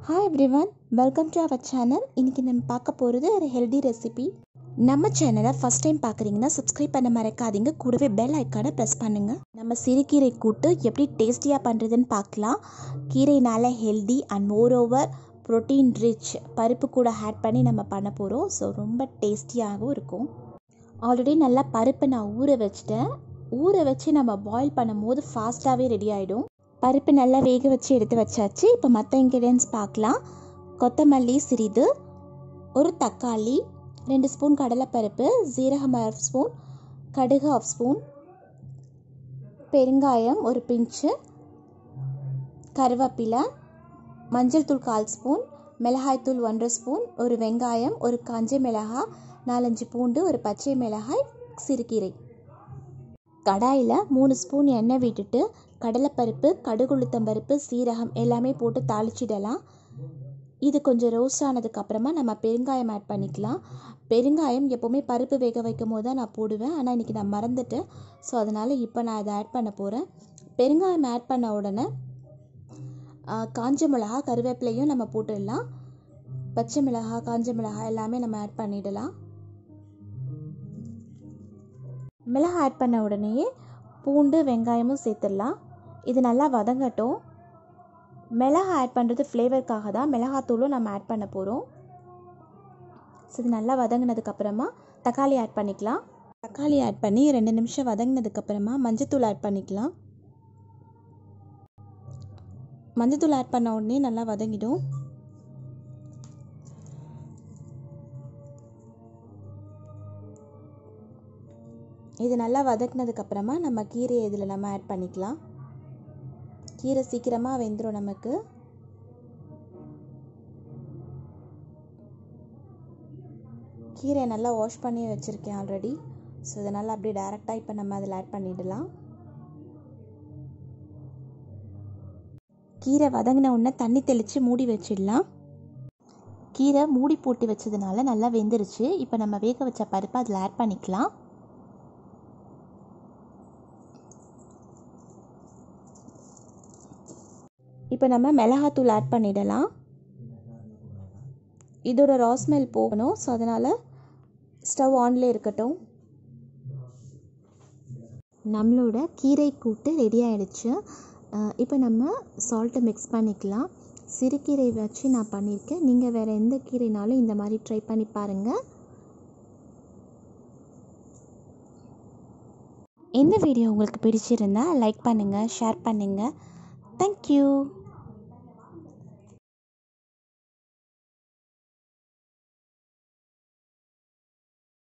hi everyone welcome to our channel இன்றைக்கி நம்ம பார்க்க போகிறது ஒரு ஹெல்தி ரெசிபி நம்ம சேனலை ஃபஸ்ட் டைம் பார்க்குறீங்கன்னா சப்ஸ்கிரைப் பண்ண மறக்காதீங்க கூடவே பெல் ஐக்கானை ப்ரெஸ் பண்ணுங்கள் நம்ம சிறுகீரை கூட்டு எப்படி டேஸ்டியாக பண்ணுறதுன்னு பார்க்கலாம் கீரைனால healthy and moreover protein rich பருப்பு கூட ஆட் பண்ணி நம்ம பண்ண போகிறோம் ஸோ ரொம்ப டேஸ்டியாகவும் இருக்கும் ஆல்ரெடி நல்லா பருப்பை நான் ஊற வச்சிட்டேன் ஊற வச்சு நம்ம பாயில் பண்ணும்போது ஃபாஸ்ட்டாகவே ரெடி ஆகிடும் பருப்பு நல்லா வேக வச்சு எடுத்து வச்சாச்சு இப்போ மற்ற இன்க்ரீடியன்ஸ் பார்க்கலாம் கொத்தமல்லி சிறிது ஒரு தக்காளி ரெண்டு ஸ்பூன் கடலைப்பருப்பு ஜீரகம் ஆஃப் ஸ்பூன் கடுகு ஆஃப் ஸ்பூன் பெருங்காயம் ஒரு பிஞ்சு கருவேப்பிலை மஞ்சள் தூள் கால் ஸ்பூன் மிளகாய்த்தூள் ஒன்றரை ஸ்பூன் ஒரு வெங்காயம் ஒரு காஞ்ச மிளகாய் நாலஞ்சு பூண்டு ஒரு பச்சை மிளகாய் சிறுகீரை கடாயில் மூணு ஸ்பூன் எண்ணெய் விட்டுட்டு கடலைப்பருப்பு கடுகுளுத்தம்பருப்பு சீரகம் எல்லாமே போட்டு தாளிச்சிடலாம் இது கொஞ்சம் ரோஸ்ட் ஆனதுக்கப்புறமா நம்ம பெருங்காயம் ஆட் பண்ணிக்கலாம் பெருங்காயம் எப்போவுமே பருப்பு வேக வைக்கும் போது தான் நான் போடுவேன் ஆனால் இன்றைக்கி நான் மறந்துட்டேன் ஸோ அதனால் இப்போ நான் அதை ஆட் பண்ண போகிறேன் பெருங்காயம் ஆட் பண்ண உடனே காஞ்ச மிளகா கருவேப்பிலையும் நம்ம போட்டுடலாம் பச்சை மிளகா காஞ்ச மிளகா எல்லாமே நம்ம ஆட் பண்ணிடலாம் மிளகா ஆட் பண்ண உடனேயே பூண்டு வெங்காயமும் சேர்த்துடலாம் இது நல்லா வதங்கட்டும் மிளகா ஆட் பண்ணுறது ஃப்ளேவருக்காக தான் மிளகாத்தூளும் நம்ம ஆட் பண்ண போகிறோம் ஸோ இது நல்லா வதங்கினதுக்கப்புறமா தக்காளி ஆட் பண்ணிக்கலாம் தக்காளி ஆட் பண்ணி ரெண்டு நிமிஷம் வதங்கினதுக்கப்புறமா மஞ்சத்தூள் ஆட் பண்ணிக்கலாம் மஞ்சத்தூள் ஆட் பண்ண உடனே நல்லா வதங்கிடும் இது நல்லா வதக்கினதுக்கப்புறமா நம்ம கீரையை இதில் நம்ம ஆட் பண்ணிக்கலாம் கீரை சீக்கிரமாக வெந்துடும் நமக்கு கீரையை நல்லா வாஷ் பண்ணி வச்சுருக்கேன் ஆல்ரெடி ஸோ இதனால் அப்படியே டேரெக்டாக இப்போ நம்ம அதில் ஆட் பண்ணிடலாம் கீரை வதங்கின உடனே தண்ணி தெளித்து மூடி வச்சிடலாம் கீரை மூடி போட்டு வச்சதுனால நல்லா வெந்துருச்சு இப்போ நம்ம வேக வச்ச பருப்பை அதில் ஆட் பண்ணிக்கலாம் இப்போ நம்ம மிளகாத்தூள் ஆட் பண்ணிடலாம் இதோட ராஸ்மெல் போகணும் ஸோ அதனால் ஸ்டவ் ஆன்லேயே இருக்கட்டும் நம்மளோட கீரை கூட்டு ரெடி ஆகிடுச்சு இப்போ நம்ம சால்ட்டை மிக்ஸ் பண்ணிக்கலாம் சிறுகீரை வச்சு நான் பண்ணியிருக்கேன் நீங்கள் வேறு எந்த கீரைனாலும் இந்த மாதிரி ட்ரை பண்ணி பாருங்கள் இந்த வீடியோ உங்களுக்கு பிடிச்சிருந்தா லைக் பண்ணுங்கள் ஷேர் பண்ணுங்கள் தேங்க்யூ